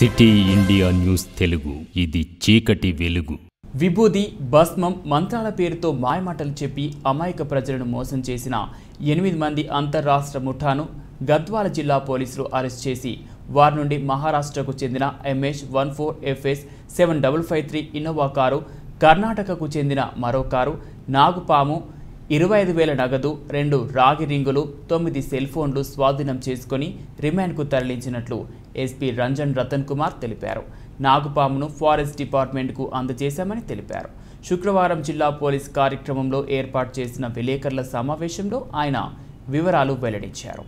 City India news Telugu ఇది చీకటి వెలుగు విభూది భస్మం మంత్రాల పేరుతో మాయమాటలు చెప్పి అమాయక ప్రజలను మోసం చేసిన ఎనిమిది మంది అంతర్రాష్ట్ర ముఠాను గద్వాల జిల్లా పోలీసులు అరెస్ట్ చేసి వారి నుండి మహారాష్ట్రకు చెందిన M H one four F S seven double five three Innova car కర్ణాటకకు చెందిన మరో కారు నాగుపాము ఇరవై ఐదు వేల నగదు రెండు రాగి రింగులు తొమ్మిది సెల్ ఫోన్లు స్వాధీనం చేసుకుని రిమాండ్కు తరలించినట్లు ఎస్పీ రంజన్ రతన్ కుమార్ తెలిపారు నాగుపామును ఫారెస్ట్ డిపార్ట్మెంట్కు అందజేశామని తెలిపారు శుక్రవారం జిల్లా పోలీస్ కార్యక్రమంలో ఏర్పాటు చేసిన విలేకరుల సమావేశంలో ఆయన వివరాలు వెల్లడించారు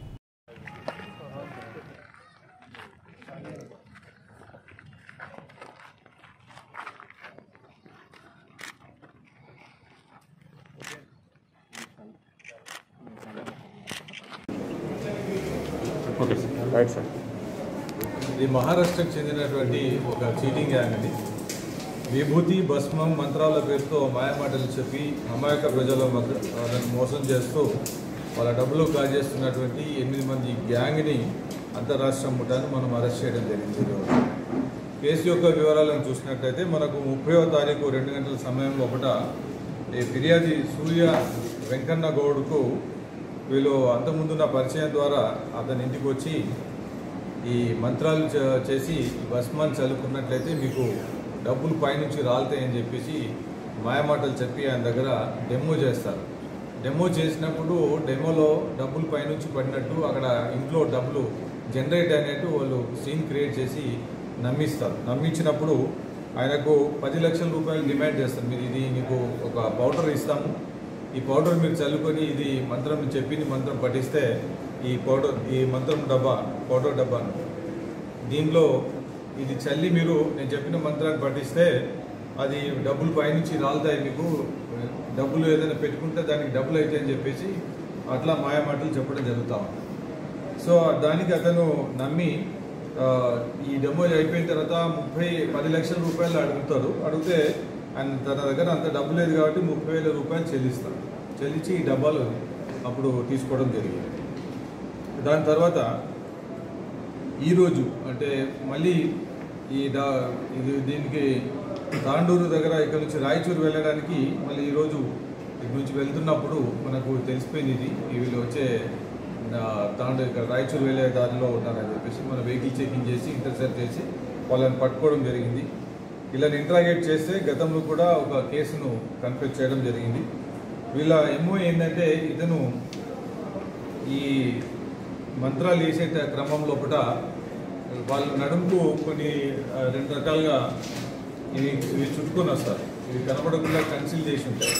ఓకే సార్ రైట్ సార్ ఇది మహారాష్ట్రకు చెందినటువంటి ఒక చీటింగ్ గ్యాంగ్ అండి విభూతి భస్మం మంత్రాల పేరుతో మాయమాటలు చెప్పి అమాయక ప్రజల మధ్య వాళ్ళని మోసం చేస్తూ వాళ్ళ డబ్బులు కాజేస్తున్నటువంటి ఎనిమిది మంది గ్యాంగ్ని అంతరాష్ట్ర ముఠాన్ని మనం అరెస్ట్ చేయడం జరిగింది ఈరోజు. కేసు యొక్క వివరాలను చూసినట్లయితే మనకు ముప్పైవ తారీఖు రెండు గంటల సమయం ఒకట ఈ ఫిర్యాది సూర్య వెంకన్న గౌడ్కు వీళ్ళు అంతకుముందున్న పరిచయం ద్వారా అతని ఇంటికి వచ్చి ఈ మంత్రాలు చే- చేసి భస్మాన్ని చల్లుకున్నట్లయితే మీకు డబ్బులు పైనుంచి రాలుతాయని చెప్పేసి మాయమాటలు చెప్పి ఆయన దగ్గర డెమో చేస్తారు డెమో చేసినప్పుడు డెమోలో డబ్బులు పైనుంచి పడినట్టు అక్కడ ఇంట్లో డబ్బులు జనరేట్ అయినట్టు వాళ్ళు సీన్ క్రియేట్ చేసి నమ్మిస్తారు నమ్మించినప్పుడు ఆయనకు పది లక్షల రూపాయలు డిమాండ్ చేస్తారు మీరు ఇది నీకు ఒక పౌడర్ ఇస్తాము ఈ పౌడర్ మీరు చల్లుకొని ఇది మంత్రం చెప్పింది మంత్రం పఠిస్తే ఈ పౌడర్ ఈ మంత్రం డబ్బా పౌడర్ డబ్బాను దీనిలో ఇది చల్లి మీరు నేను చెప్పిన మంత్రాన్ని పఠిస్తే అది డబ్బులు పైనుంచి రాలుతాయి మీకు డబ్బులు ఏదైనా పెట్టుకుంటే దానికి డబ్బులు అవుతాయి అని చెప్పేసి అట్లా మాయమాటలు చెప్పడం జరుగుతా ఉంది సో దానికి అతను నమ్మి ఆ, ఈ డెమో అయిపోయిన తర్వాత ముప్పై పది లక్షల రూపాయలు అడుగుతారు అడిగితే ఆయన తన దగ్గర అంత డబ్బు లేదు కాబట్టి ముప్పై వేల రూపాయలు చెల్లిస్తాడు చెల్లించి ఈ డబ్బాలు అప్పుడు తీసుకోవడం జరిగింది దాని తర్వాత ఈరోజు అంటే మళ్ళీ ఈ డా ఇది దీనికి తాండూరు దగ్గర ఇక్కడ నుంచి రాయచూరు వెళ్ళడానికి మళ్ళీ ఈరోజు ఇటు నుంచి వెళ్తున్నప్పుడు మనకు తెలిసిపోయింది ఇది ఈ వీళ్ళు వచ్చే ఆ, తాండూరు ఇక్కడ రాయచూరు వెళ్ళే దారిలో ఉన్నారని చెప్పేసి మన వెహికల్ చెకింగ్ చేసి ఇంటర్సెప్ట్ చేసి వాళ్ళని పట్టుకోవడం జరిగింది వీళ్ళని ఇంట్రాగేట్ చేస్తే గతంలో కూడా ఒక కేసును కన్ఫెక్ట్ చేయడం జరిగింది వీళ్ళ ఎమ్మో ఏంటంటే ఇతను ఈ మంత్రాలు వేసే ట- క్రమం లోపల వాళ్ళ నడుముకు కొన్ని ఆ, రెండు రకాలుగా ఇవి ఇవి చుట్టుకొని వస్తారు ఇవి కనపడకుండా కన్సిల్ చేసి ఉంటాయి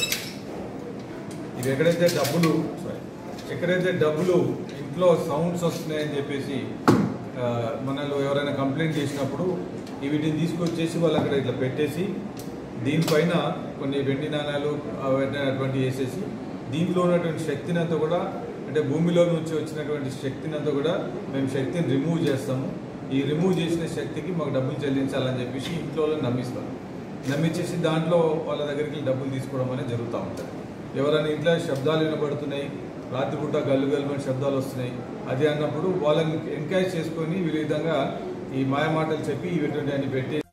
ఇవి ఎక్కడైతే డబ్బులు సారీ ఎక్కడైతే డబ్బులు ఇంట్లో సౌండ్స్ వస్తున్నాయని చెప్పేసి ఆ, మనలో ఎవరైనా కంప్లైంట్ చేసినప్పుడు ఈ వీటిని తీసుకొచ్చేసి వాళ్ళు అక్కడ ఇట్లా పెట్టేసి దీనిపైన కొన్ని వెండి నాణాలు అవన్నీ అటువంటి వేసేసి దీంట్లో ఉన్నటువంటి శక్తిని అంతా కూడా అంటే భూమిలో నుంచి వచ్చినటువంటి శక్తిని అంతా కూడా మేము శక్తిని రిమూవ్ చేస్తాము ఈ రిమూవ్ చేసిన శక్తికి మాకు డబ్బులు చెల్లించాలని చెప్పేసి ఇంట్లో వాళ్ళని నమ్మిస్తారు నమ్మించేసి దాంట్లో వాళ్ళ దగ్గరికి డబ్బులు తీసుకోవడం అనేది జరుగుతూ ఉంటుంది ఎవరైనా ఇంట్లో శబ్దాలు వినబడుతున్నాయి రాత్రిపూట గల్లు గల్లు శబ్దాలు వస్తున్నాయి అది అన్నప్పుడు వాళ్ళని ఎంకరేజ్ చేసుకొని ఈ విధంగా ఈ మాయమాటలు చెప్పి ఇటువంటి అన్ని పెట్టి